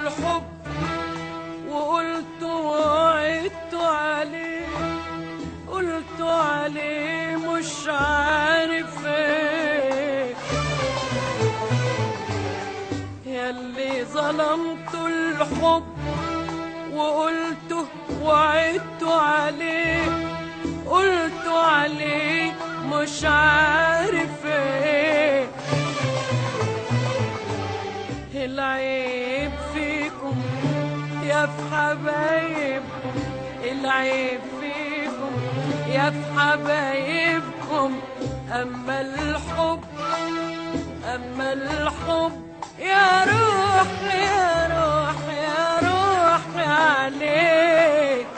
الحب وقلت وعدت عليه قلت عليه مش عارف ايه ياللي ظلمت الحب وقلت وعدت عليه قلت عليه مش عارف ايه العيب فيكم يا في حبايبكم العيب فيكم يا في حبايبكم اما الحب اما الحب يا روح يا روح يا روح عليك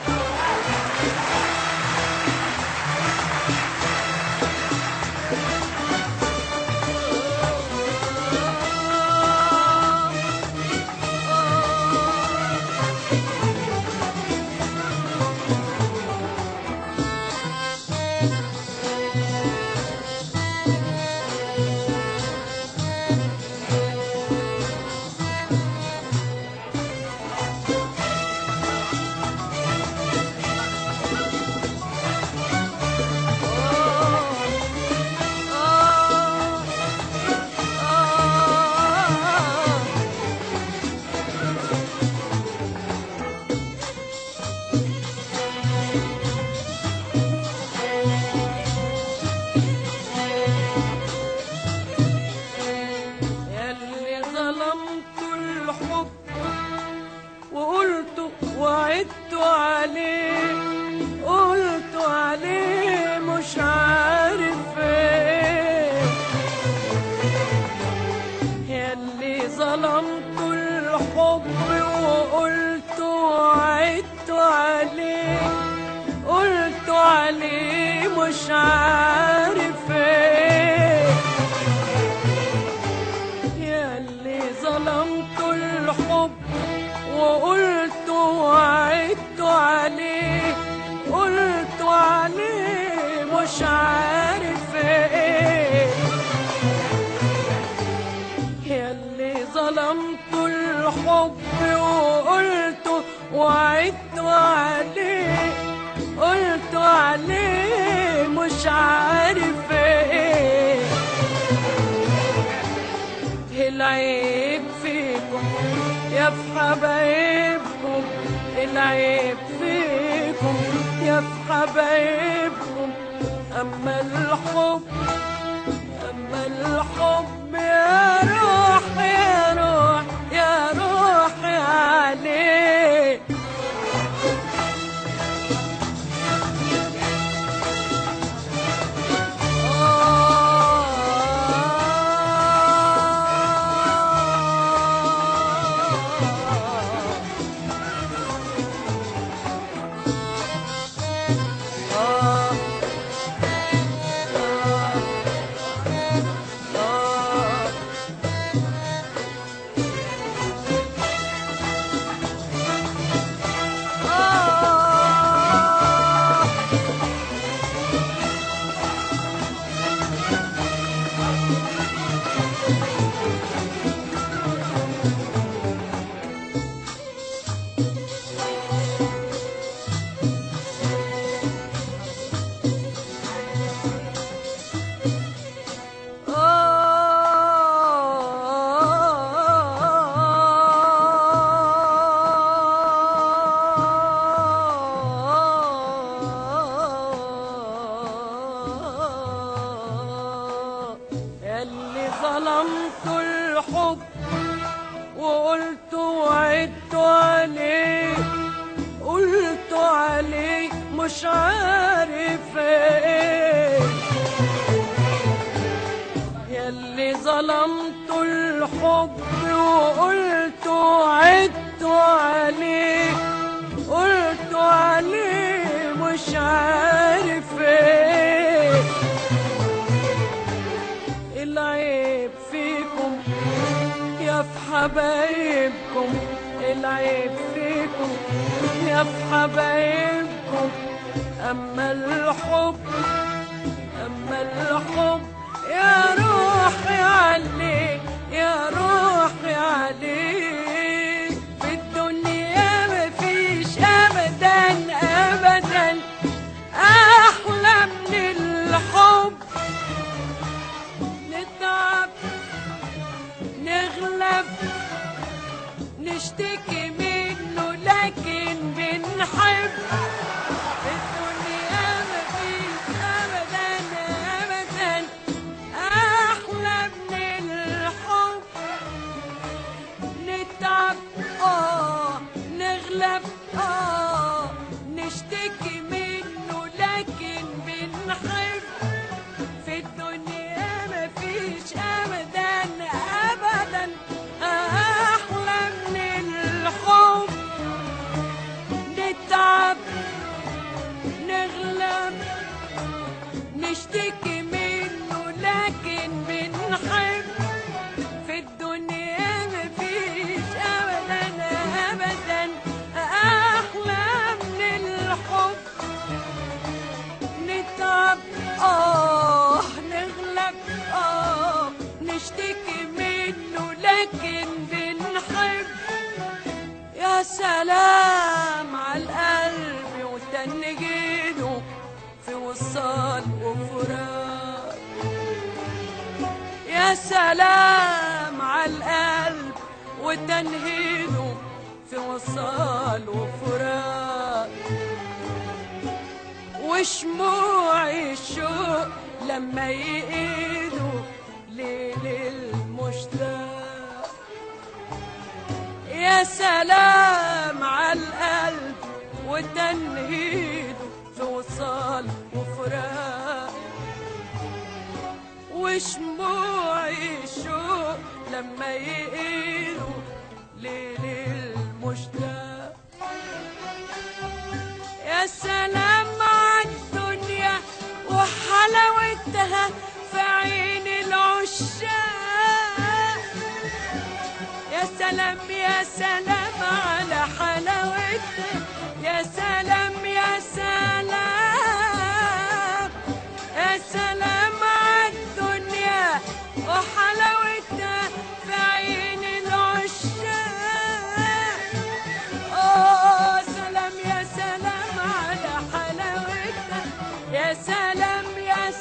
ياللي ظلمت الحب وقلت وعدت عليه قلت عليه مش عارف ايه ياللي ظلمت الحب وقلت وعدت عليه قلت عليه مش عارف ايه ياللي ظلمت الحب وقلت وعدت عليه قلت عليه مش عارف ايه ياللي ظلمت الحب وقلت وعدت عليه قلت عليه مش عارف ايه العيب فيكم يا في حبايبكم العيب فيكم يا في حبايبكم أما الحب أما الحب يا روح يا روح يا روح عليه اللي ظلمت الحب وقلت وعدت عليه قلت عليه مش عارف ايه ياللي ظلمت الحب وقلت وعدت عليه قلت عليه مش عارف ايه العيب فيكم يا في حبايبكم العيب فيكم يا في حبايبكم أما الحب أما الحب يا روحي عليك يا روحي عليك نشتكي منه لكن بنحب الدنيا مفيش أبدا أبدا أحلى من الحب نتعب آه نغلب آه نشتكي منه لكن بنحب في الدنيا مفيش أبدا أبدا أحلى من الحب نتعب نغلب نشتكي منه لكن بنحب في الدنيا مفيش أبدا أبدا أحلى من الحب نتعب آه نغلب آه نشتكي منه لكن بنحب يا سلام على القلب وتنجيده في وصال وفراق يا سلام على القلب وتنهيده في وصال وفراق وشموع الشوق لما يقيدوا ليل المشتاق يا سلام على القلب وتنهيده في وصال وفراق وشموع الشوق لما يقيدوا ليل المشتاق يا سلام عالدنيا وحلاوتها في عين العشاق يا سلام يا سلام على حلاوتها يا سلام يا سلام يا سلام عالدنيا وحلاوتها في عين العشاق آه سلام يا سلام على حلاوتها يا سلام يا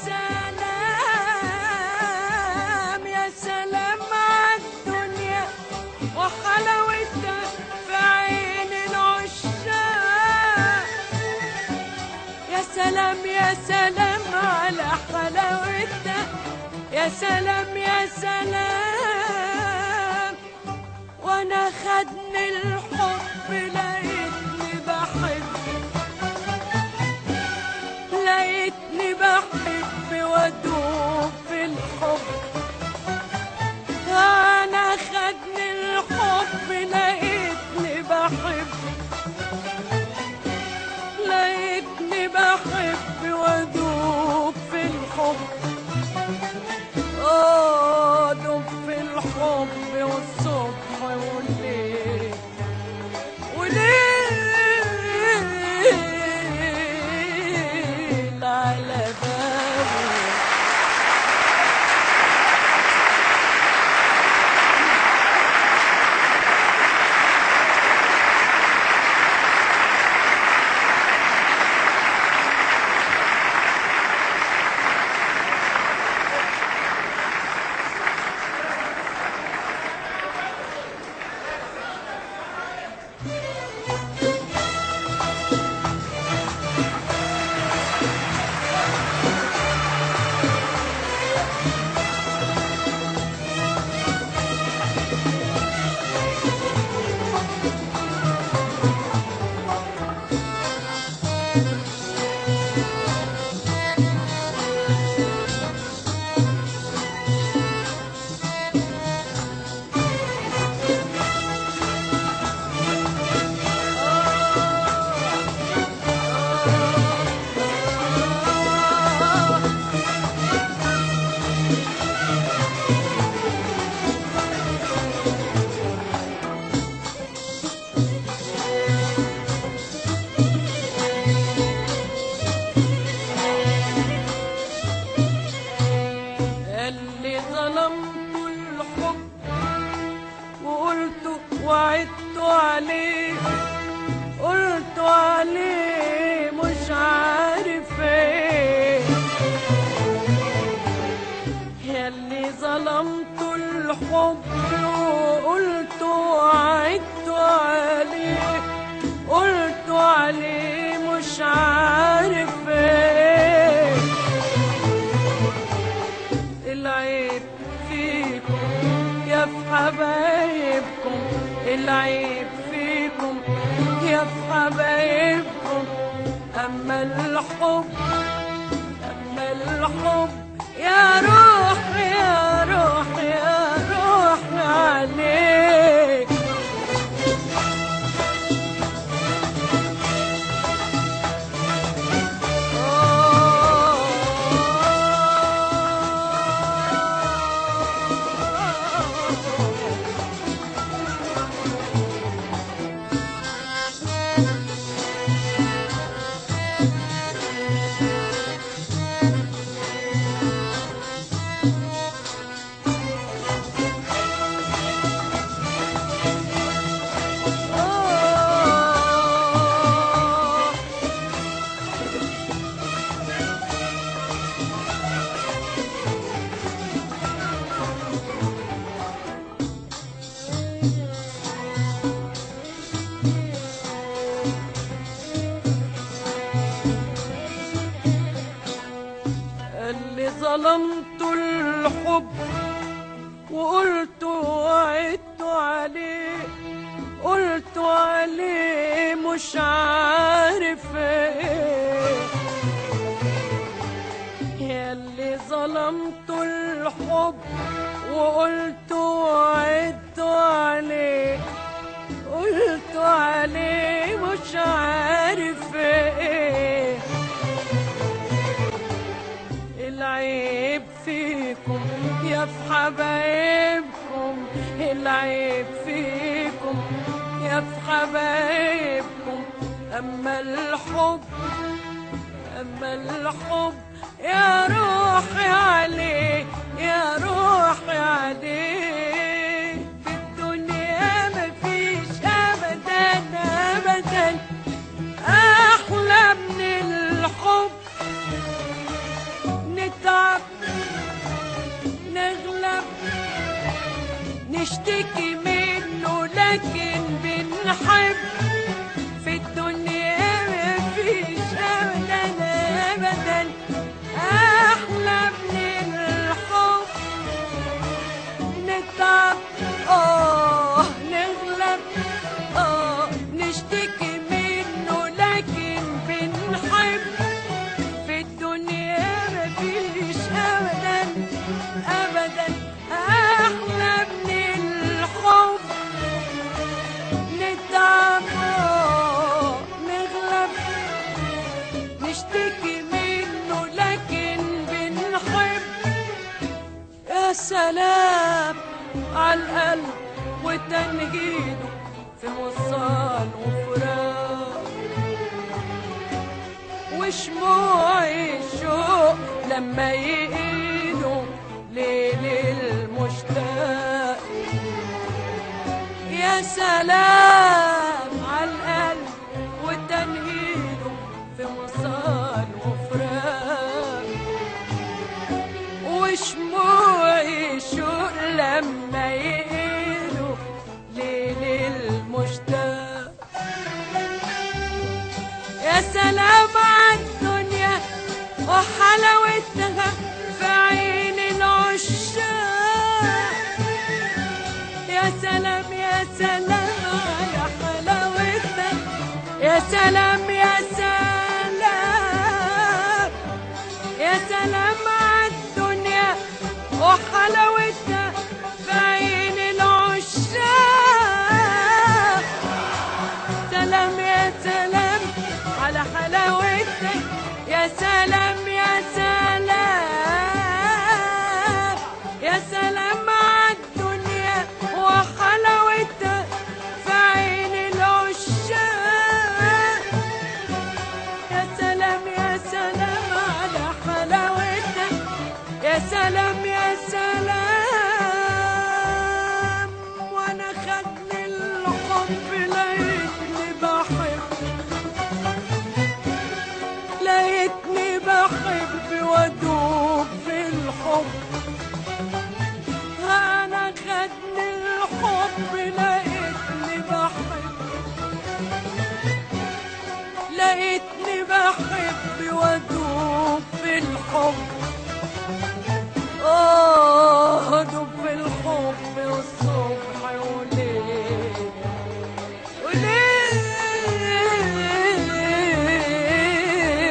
سلام يا سلام عالدنيا وحلاوتها في عين العشاق يا سلام يا سلام على حلاوتها يا سلام يا سلام وانا خدني الحب لقيتني بحب لقيتني بحب وادوب في الحب انا خدني الحب لقيتني بحب لقيتني بحب وادوب في الحب اه دوب في الحب والصبح والليل وليل على بابي أما الحب أما الحب يا روح يا روح يا روح عليك اللي ظلمت الحب وقلت وعدت عليه قلت عليه مش عارف ايه يا اللي ظلمت الحب وقلت وعدت عليه قلت عليه مش عارف ايه العيب فيكم يا في حبايبكم العيب فيكم يا في حبايبكم أما الحب أما الحب يا روحي عليه يا روحي عليه في الدنيا مفيش أبدا أبدا أحلى من الحب نتعب نغلب نشتكي منه لكن بنحب في الدنيا مفيش ابدا ابدا احلى من الحب نتعب اه نغلب اه نشتكي منه لكن بنحب في الدنيا مفيش ابدا ابدا احلى من الحب نتعب آه، نغلب نشتكي منه لكن بنحب يا سلام على القلب وتنهيده في وصال وفراق وشموع الشوق لما يقيدوا ليل المشتاق يا سلام على القلب وتنهيده في وصال وفراق وشموع الشوق لما يقيدوا ليل المشتاق يا سلام على الدنيا وحلاوتها في عين العشاق يا سلام يا سلام على حلاوتها يا سلام يا سلام يا سلام على الدنيا وحلاوتها في عين العشاق سلام يا سلام على حلاوتك يا سلام يا سلام يا سلام على الدنيا وحلاوتها في عين العشاق يا سلام يا سلام على حلاوتك يا سلام يا سلام وانا خدني الحب لقيتني بحب لقيتني بحب وادوب في الحب انا خدني الحب لقيتني بحب لقيتني بحب وادوب في الحب اه ادوب في الحب والصبح وليل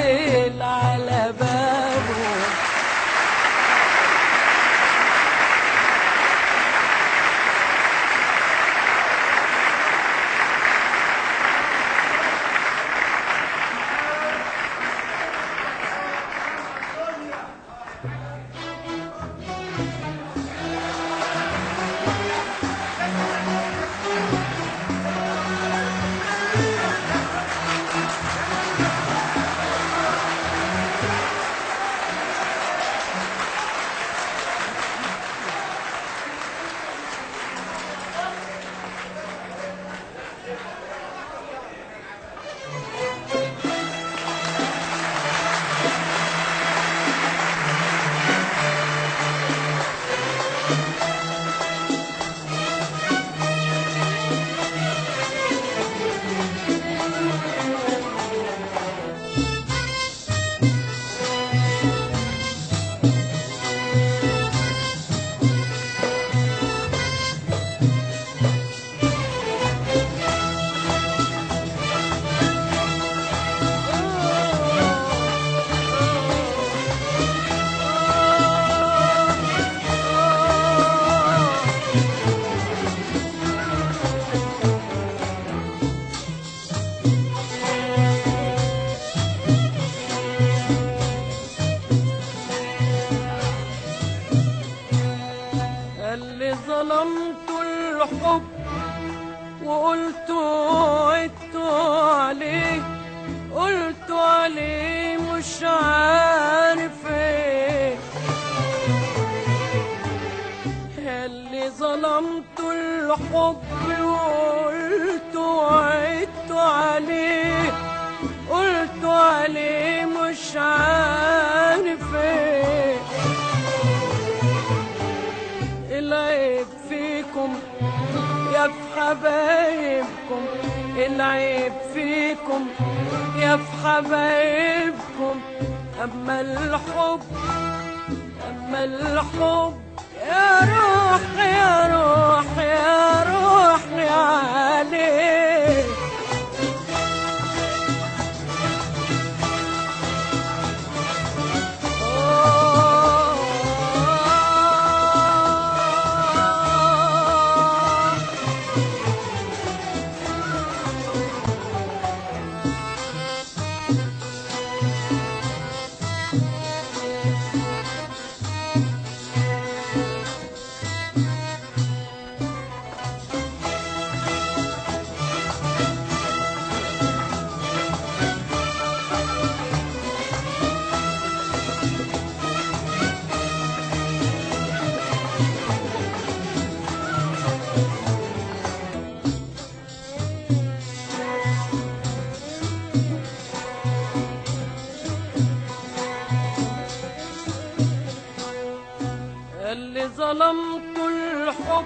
الحب وقلت وعدت عليه قلت عليه مش عارف ايه العيب فيكم يا في حبايبكم العيب فيكم يا في حبايبكم أما الحب أما الحب يا روح يا روح يا روح يا عليه اللي ظلمت الحب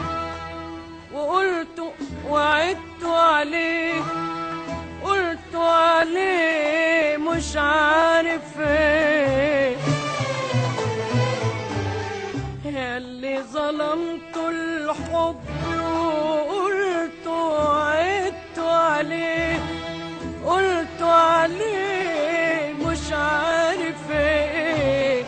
وقلت وعدت عليه قلت عليه مش عارف ايه اللي ظلمت الحب وقلت وعدت عليه قلت عليه مش عارف ايه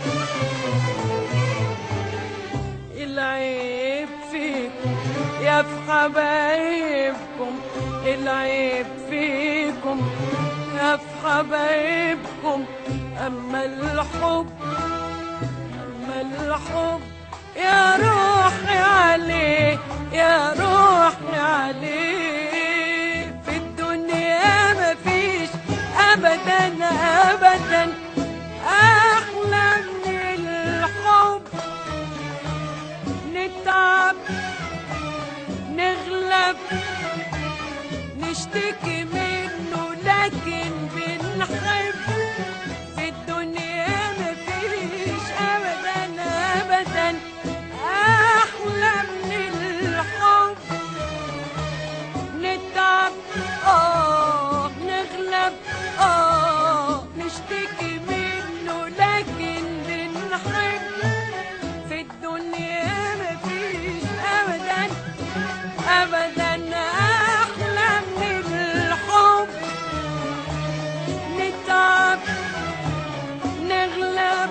العيب فيكم يا في حبايبكم العيب فيكم يا في حبايبكم أما الحب أما الحب يا روحي عليه يا روحي عليه في الدنيا مفيش أبدا أبدا أحلى من الحب نتعب نغلب نشتكي منه لكن بنحب في الدنيا مفيش ابدا ابدا احلى من الحب نتعب اه نغلب اه نشتكي منه لكن بنحب في الدنيا مفيش ابدا ابدا احلى من الحب نتعب نغلب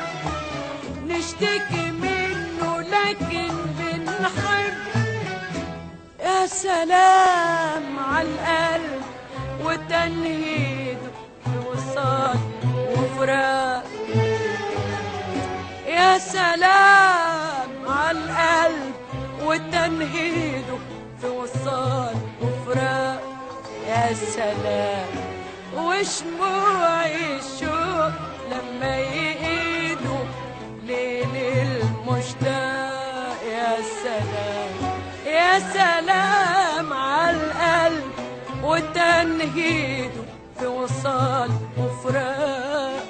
نشتكي منه لكن بنحب يا سلام على القلب وتنهيده وصال وفراق يا سلام على القلب وتنهيده في وصال وفراق يا سلام وشموع الشوق لما يقيدوا ليل المشتاق يا سلام يا سلام على القلب وتنهيده في وصال وفراق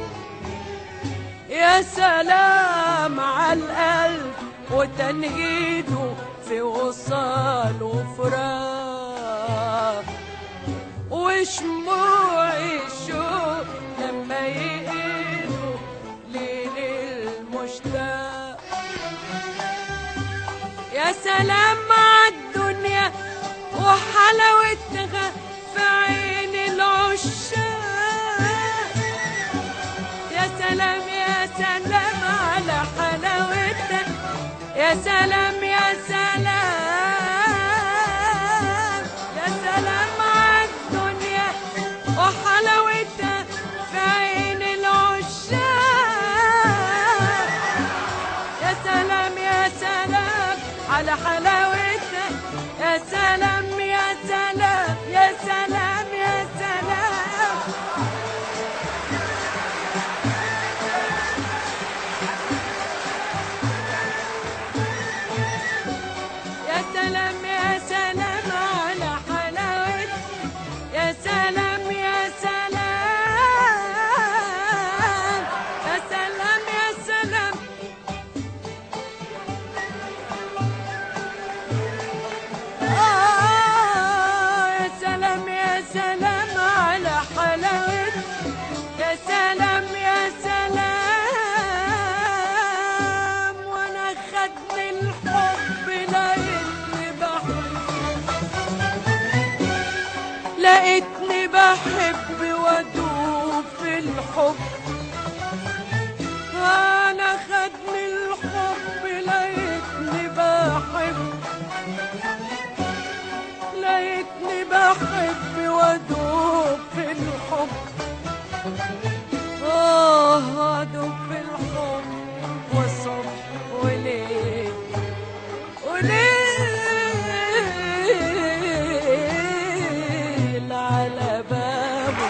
يا سلام على القلب وتنهيده في وصال وفراق وشموع الشوق لما يقيدوا ليل المشتاق يا سلام على الدنيا وحلاوتها في عين العشاق يا سلام يا سلام على حلاوتها يا سلام يا سلام يا سلام على الدنيا وحلاوتها في عين العشاق يا سلام يا سلام على حلاوتها يا سلام يا سلام يا سلام يا سلام يا لقيتني بحب وادوب في الحب انا خدني الحب لقيتني بحب لقيتني بحب وادوب في الحب اه ادوب في الحب والصبح وليل وليل على بابه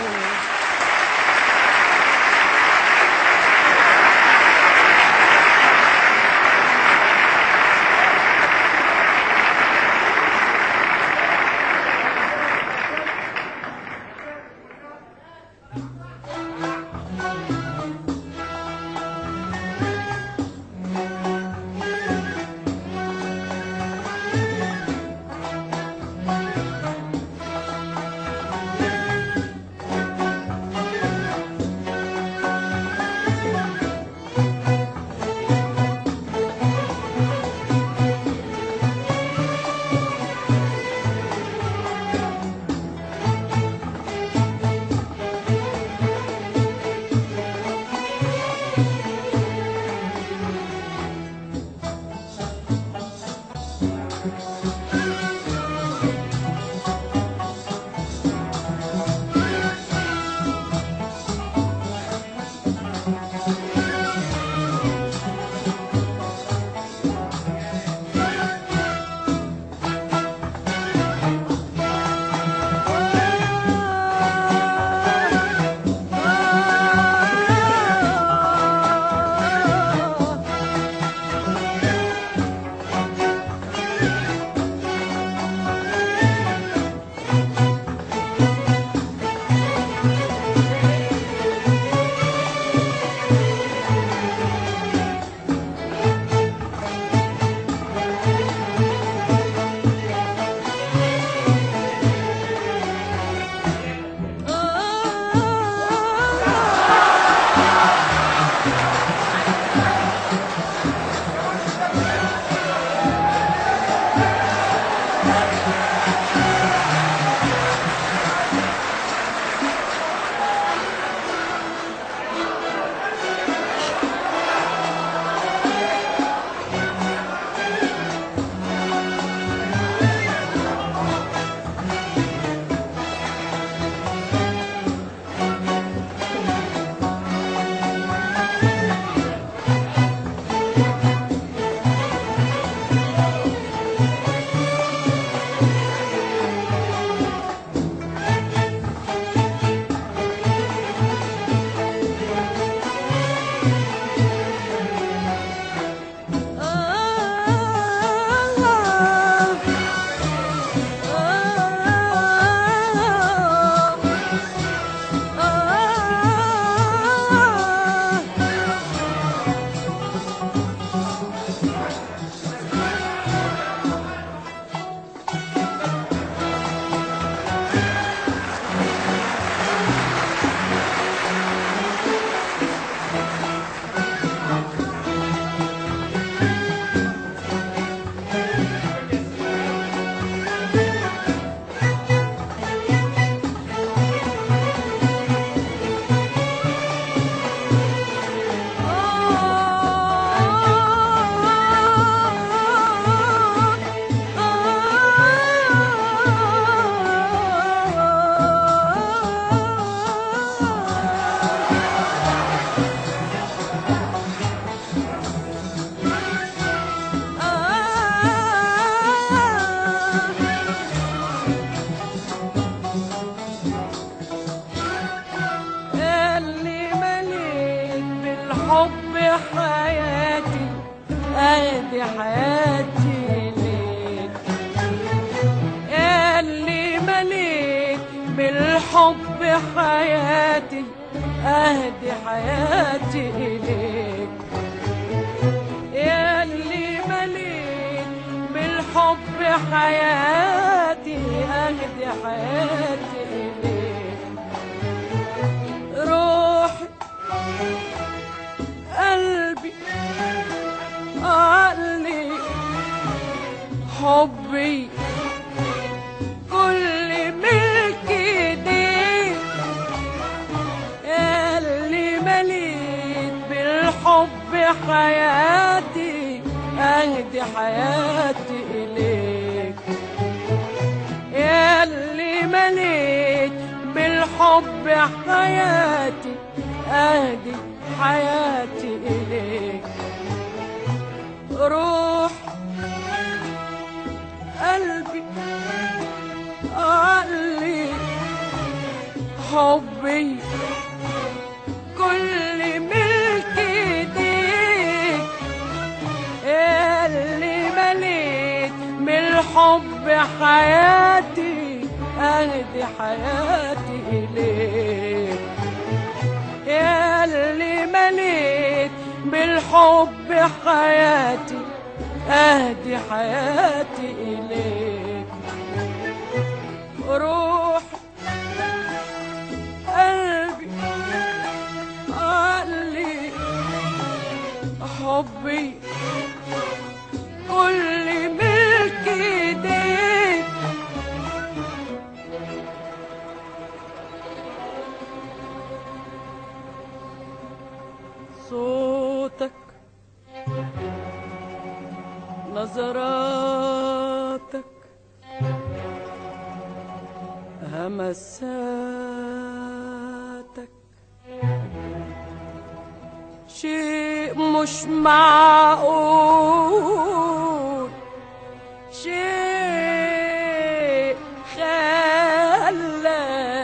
اللي مليت بالحب حياتي ادي حياتي ليك اللي مليت بالحب حياتي اهدي حياتي اليك اللي مليت بالحب حياتي اهدي حياتي اليك روحي قلبي عقلي حبي كل ملكي مليت بالحب حياتي اهدي حياتي اليك روح قلبي عقلي حبي كل ملك ايديك اللي مليت من الحب حياتي اهدي حياتي اليك يا اللي مليت بالحب حياتي اهدي حياتي اليك روح قلبي عقلي حبي كل ملك ايديك صوتك نظراتك همساتك شيء مش معقول شيء خلى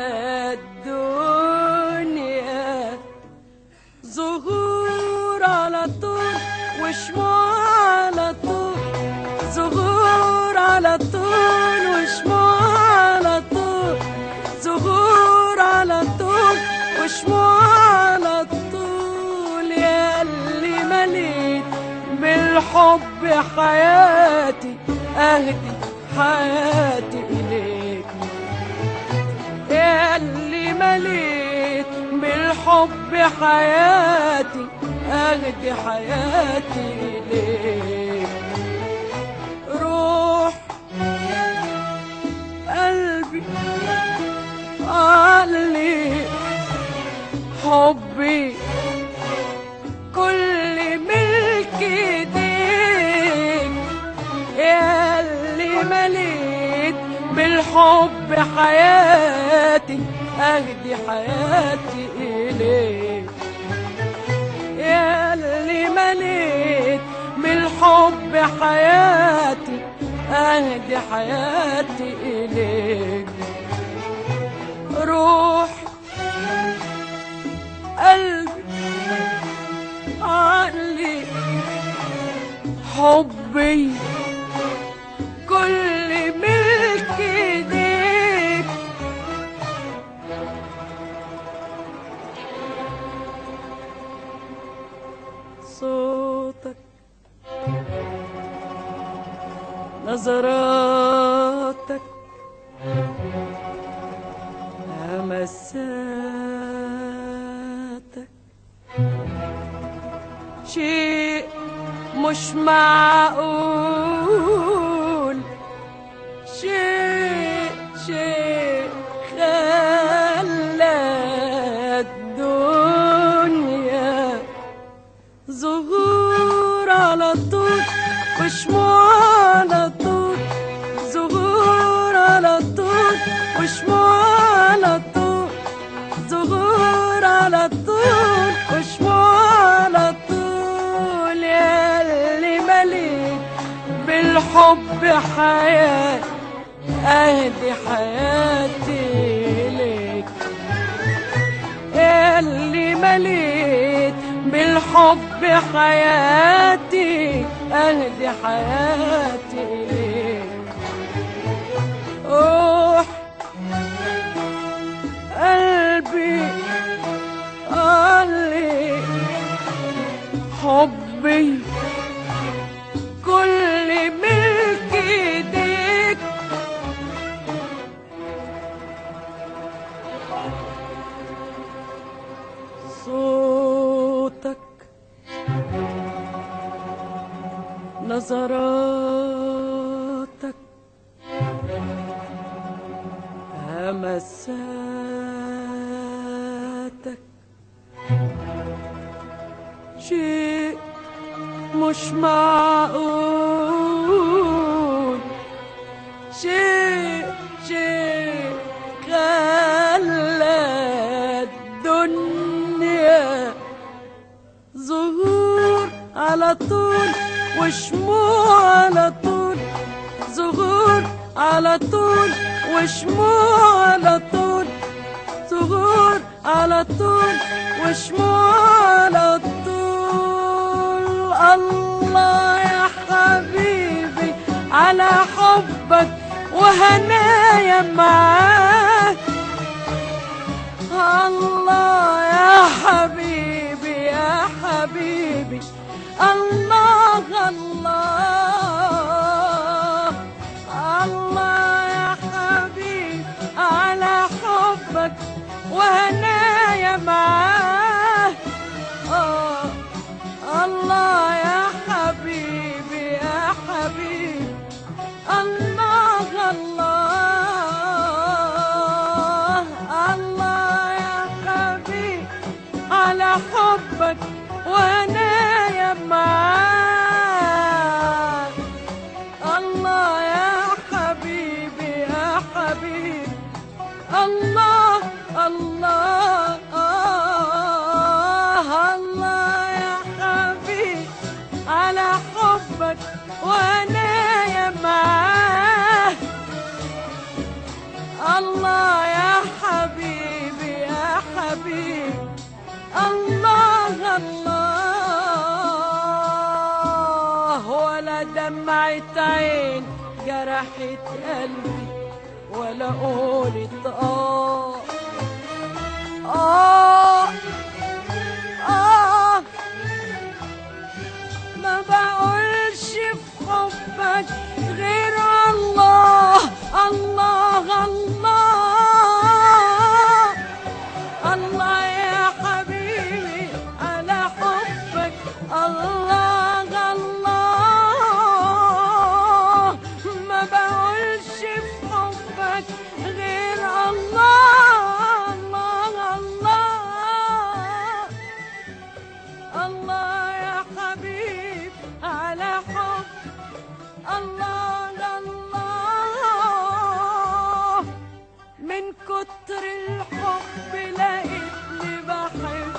الدنيا ظهور على طول وشموع على طول ظهور على طول وشموع على طول ظهور على طول وشموع على طول يا اللي مليت بالحب حياتي اهدي حياتي اليك يا اللي مليت بالحب حياتي اهدي حياتي اليك روح قلبي عقلي حبي كل ملك ايديك يا اللي مليت بالحب حياتي اهدي حياتي اليك يا اللي مليت بالحب حياتي اهدي حياتي اليك روح قلبي عقلي حبي كل ملك ايديك صوتك نظراتك همساتك شيء مش معقول شيء شيء خلى الدنيا ظهور على طول وشموع على طول ظهور على طول وشموع على طول ظهور على طول وشموع على طول يا اللي مليت بالحب حياتي اهدي حياتي ليك اللي مليت بالحب حياتي اهدي حياتي ليك روح قلبي قلبي حبي كل ملك ايديك صوتك نظراتك همساتك شيء مش معقول شيء شيء خ على طول وشموع على طول زهور على طول وشموع على طول زهور على طول وشموع على طول الله يا حبيبي على حبك وهنايا معاك الله يا حبيبي يا حبيبي الله الله الله يا حبيبي على حبك وهنايا معاك آه الله يا حبيبي يا حبيبي الله الله الله يا حبيبي على حبك وهنايا معاك الله يا حبيبي يا حبيبي الله الله آه الله يا حبيبي على حبك وانا يا معاه الله يا حبيبي يا حبيبي الله الله ولا دمعة عين جرحت قلبي ولا قولت آه آه آه ما بقولش في حبك غير الله الله الله الله يا حبيبي على حبك الله الله ما بقولش في حبك غير الله الله الله الله يا حبيب على حب الله الله من كتر الحب لقيتني بحب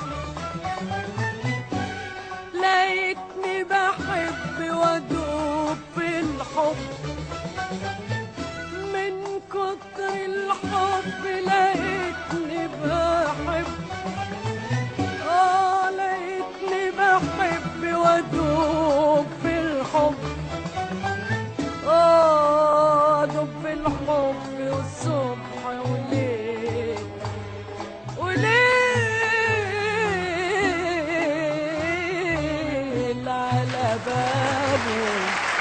لقيتني بحب وادوب في الحب من كتر الحب لقيتني بحب آه لقيتني بحب وادوب في الحب آه دوب في الحب والصبح وليل وليل على بابه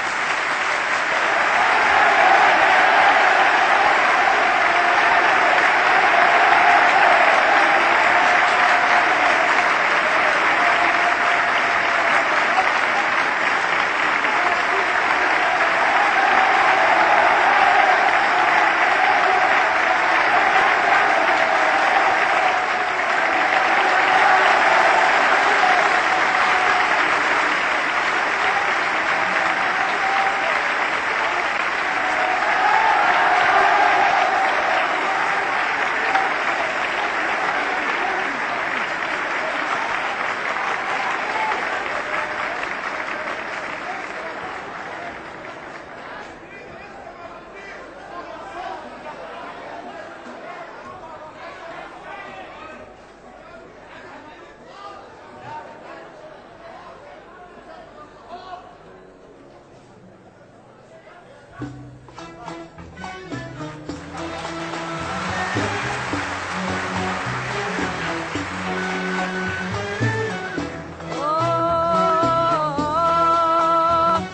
آه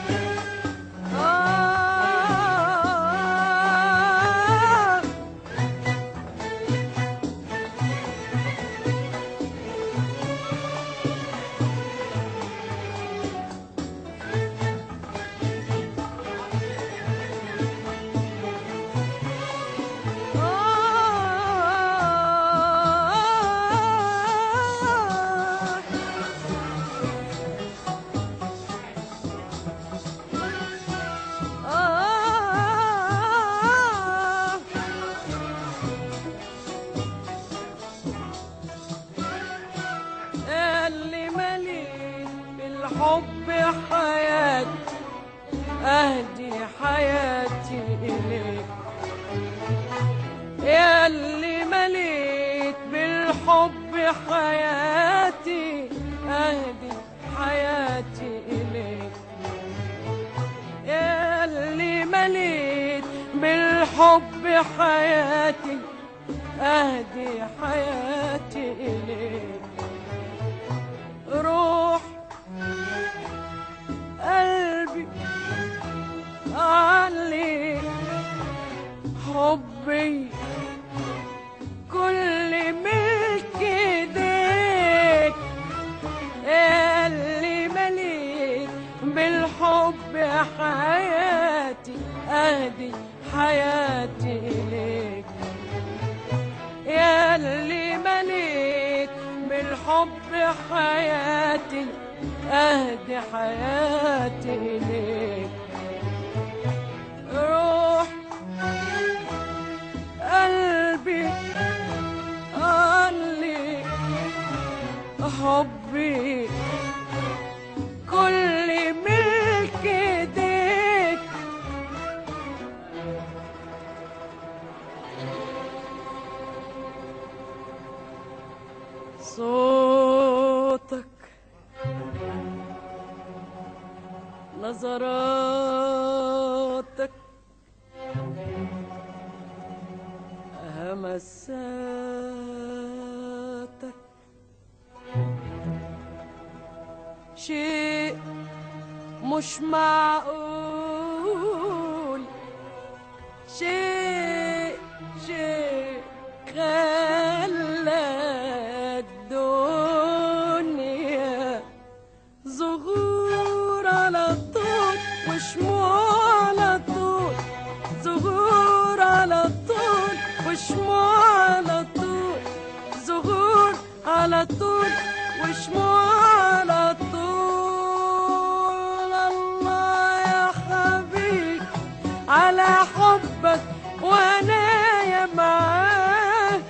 آه اللي مليت بالحب بالحب حياتي أهدي حياتي إليك يا اللي مليت بالحب حياتي أهدي حياتي إليك روح قلبي عليك حبي كل ملك ايديك اللي مليت بالحب حياتي اهدي حياتي اليك يا اللي مليت بالحب حياتي اهدي حياتي اليك روح قلبي قالي حبي كل ملك ايديك صوتك نظراتك همساتك شيء مش معقول شيء شيء خلى الدنيا زهور على طول وشموع على طول زهور على طول وشموع على طول زهور على طول وشموع على طول الله يا حبيبي على حبك وانا يا معاك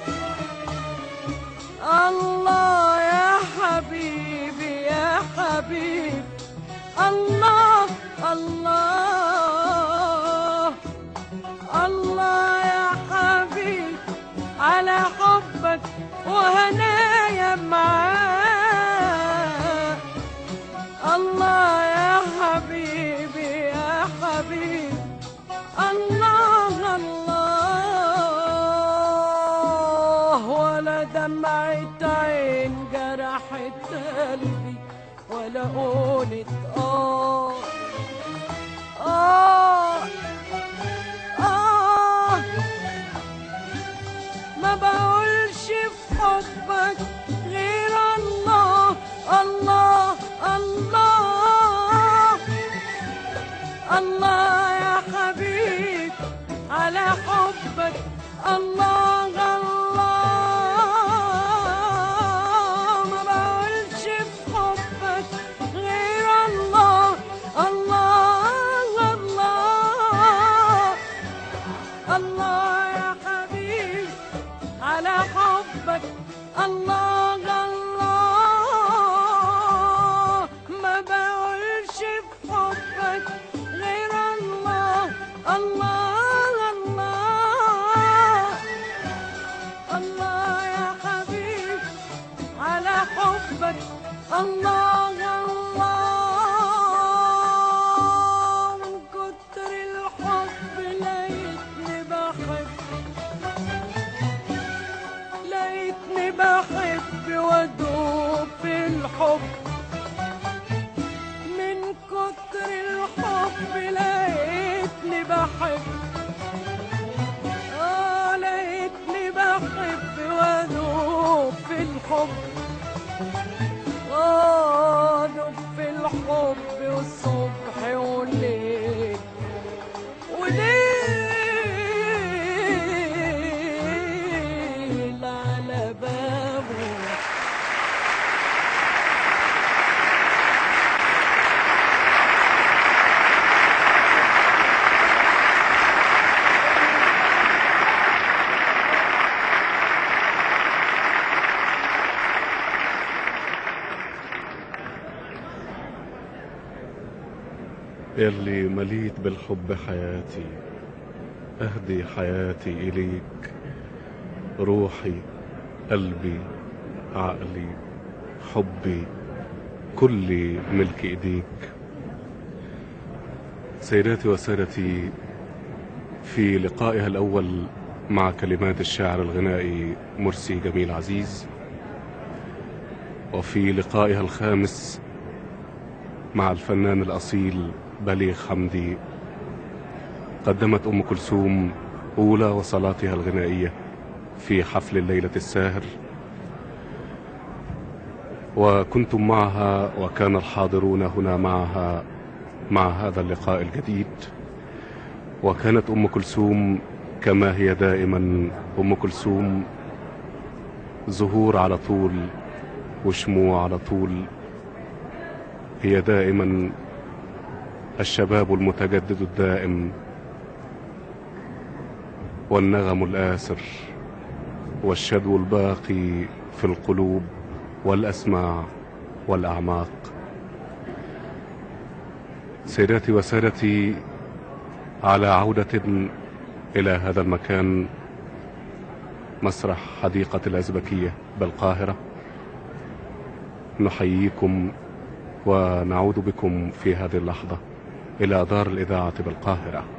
الله يا حبيبي يا حبيبي الله الله الله يا حبيبي على حبك وهنايا معاك الله يا حبيبي يا حبيبي الله الله ولا دمعة عين جرحت قلبي ولا قولت آه آه آه ما بقولش في حبك غير الله الله الله الله يا حبيب على حبك الله الله ما بقولش في حبك غير الله الله الله الله يا حبيب على حبك الله الله ما بقولش في حبك غير الله الله الله الله يا حبيب على حبك الله الله من كتر الحب لقيتني بحب لقيتني بحب وادوب في الحب من كتر الحب لقيتني بحب اه لقيتني بحب وادوب في الحب وادوب في الحب والصبح والليل وليل على بابه يلي مليت بالحب حياتي أهدي حياتي إليك روحي قلبي عقلي حبي كل ملك ايديك سيداتي وسادتي في لقائها الاول مع كلمات الشاعر الغنائي مرسي جميل عزيز وفي لقائها الخامس مع الفنان الاصيل بليغ حمدي قدمت ام كلثوم اولى وصلاتها الغنائيه في حفل الليله الساهر وكنتم معها وكان الحاضرون هنا معها مع هذا اللقاء الجديد وكانت ام كلثوم كما هي دائما ام كلثوم زهور على طول وشموع على طول هي دائما الشباب المتجدد الدائم والنغم الآسر والشدو الباقي في القلوب والأسماع والأعماق سيداتي وسادتي على عودة إلى هذا المكان مسرح حديقة الأزبكية بالقاهرة نحييكم ونعود بكم في هذه اللحظة إلى دار الإذاعة بالقاهرة